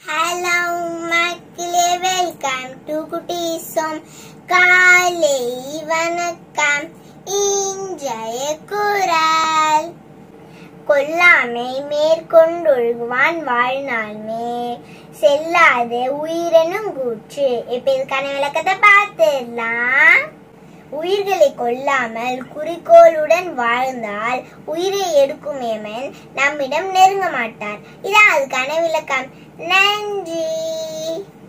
hello மக்களே welcome to குட்டீசம் காலை வணக்கம் இன்றைய குரல் கொல்லாமை மேற்கொண்டொழுகுவான் வாழ்நாள் மேல் செல்லாத உயிரெனும் கூற்று இப்ப இதுக்கான விளக்கத்தை பார்த்துடலாம் உயிர்களை கொல்லாமல் குறிக்கோளுடன் வாழ்ந்தால் உயிரை எடுக்கும் எமன் நம்மிடம் நெருங்க மாட்டார் இதான் அதுக்கான விளக்கம் நன்றி